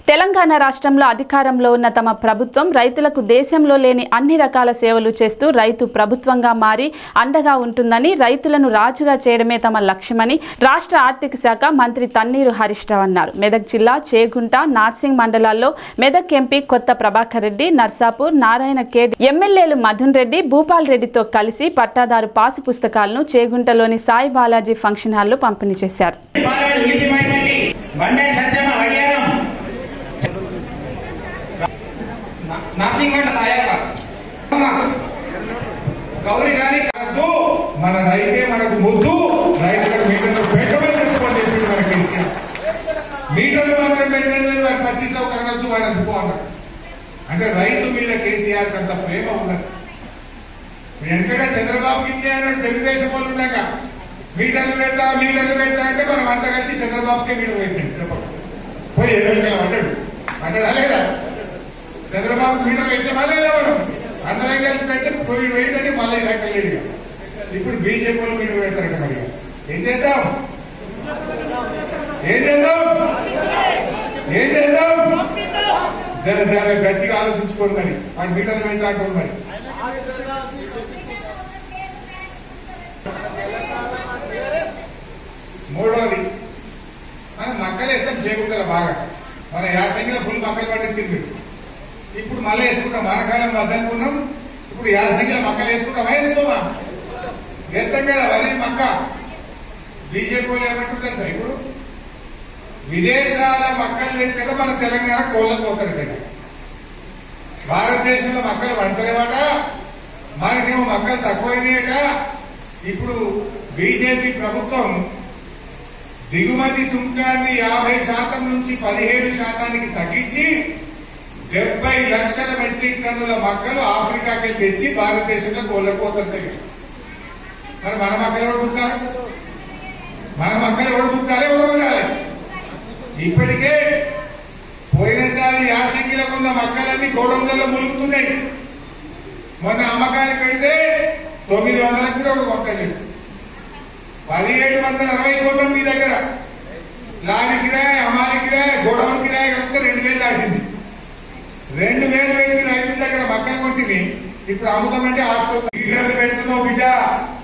తెలంగాణ రాష్ట్రంలో అధికారంలో ఉన్న తమ ప్రభుత్వం రైతులకు దేశంలో లేని అన్ని రకాల సేవలు చేస్తూ రైతు ప్రభుత్వంగా మారి అండగా ఉంటుందని రైతులను రాజుగా చేయడమే తమ లక్ష్యమని రాష్ట్ర ఆర్థిక శాఖ మంత్రి తన్నీరు హరీష్ రావు అన్నారు మెదక్ జిల్లా చేగుంట నార్సింగ్ మండలాల్లో మెదక్ ఎంపీ కొత్త ప్రభాకర్ రెడ్డి నర్సాపూర్ నారాయణ ఖేడ్ ఎమ్మెల్యేలు మధున్ రెడ్డి భూపాల్ రెడ్డితో కలిసి పట్టాదారు పాసు పుస్తకాలను చేగుంటలోని సాయి బాలాజీ ఫంక్షన్ హాల్లో పంపిణీ చేశారు పాలన ఉనికి మైపల్లి బండారి సత్యమ్మ వడియారం నర్సింగ్ సాయక్క గౌరీ గారి కాదు, మన రైతే మనకు ముద్దు రైతులకు మీటర్లు పెట్టమని చెప్పుకోండి చెప్పింది మన కేసీఆర్ మీటర్లు మాత్రం పెట్టలేదు వారి పచ్చి సౌకర్యం వద్దు వాడు అందుకో అన్నాడు అంటే రైతు మీద కేసీఆర్ అంత ప్రేమ ఉన్నది వెంకటే చంద్రబాబుకి ఇచ్చారు తెలుగుదేశం వాళ్ళు ఉన్నాక మీటర్లు పెడతా మీటర్లు పెడతా అంటే మనం అంతా కలిసి చంద్రబాబుకే మీటర్ పెట్టింది పోయి ఎదురు అంటాడు అంటాడా లేదా చంద్రబాబు మీటర్ పెట్టామా లేదా మనం అందరం కలిసి పెడితే పోయి వేయండి మళ్ళీ రకలేదు ఇప్పుడు బీజేపీ వాళ్ళు మీటర్ పెడతారు మరి ఏం చేద్దాం ఏం చేద్దాం ఏం చేద్దాం జర జర గట్టిగా ఆలోచించుకోండి మరి వాడి మీటర్లు పెడతా అంటాడు మరి మూడోది మనం మక్కలు వేస్తాం చేయకుండా బాగా మన యాసంగిలో ఫుల్ మక్కలు పండించింది ఇప్పుడు మళ్ళీ వేసుకుంటాం వానకాలం వద్దనుకున్నాం ఇప్పుడు యాసంగిలో మక్కలు వేసుకుంటాం వేసుకోమా వేస్తాం కదా వరి మక్క బీజేపీ వాళ్ళు ఏమంటారు తెలుసా ఇప్పుడు విదేశాల మక్కలు తెచ్చాక మన తెలంగాణ కోళ్ళపోతారు కదా భారతదేశంలో మక్కలు పంటలేవాట మనకేమో మక్కలు తక్కువైనాయట ఇప్పుడు బీజేపీ ప్రభుత్వం దిగుమతి సుంకాన్ని యాభై శాతం నుంచి పదిహేడు శాతానికి తగ్గించి డెబ్బై లక్షల మెట్రిక్ టన్నుల మక్కలు ఆఫ్రికాకి తెచ్చి భారతదేశంలో కోళ్ళకోతుంది మరి మన మక్కలు ఎవరు పుట్టారు మన మక్కలు ఎవరు పుట్టాలి ఎవరు కొనాలి ఇప్పటికే పోయినసారి యాసంగిలో ఉన్న మక్కలన్నీ గోడౌన్లలో ములుగుతున్నాయి మొన్న అమ్మకానికి పెడితే తొమ్మిది వందలకు కూడా ఒక మొక్క లేదు పదిహేడు వందల అరవై కోట్ల మీ దగ్గర లారీ కిరాయి అమ్మాలి కిరాయి గోడౌన్ కిరాయి కలిపితే రెండు వేలు దాటింది రెండు వేలు పెట్టి రైతుల దగ్గర మక్కలు కొట్టింది ఇప్పుడు అమ్ముతామంటే ఆరు లీటర్లు పెడుతున్నావు బిడ్డ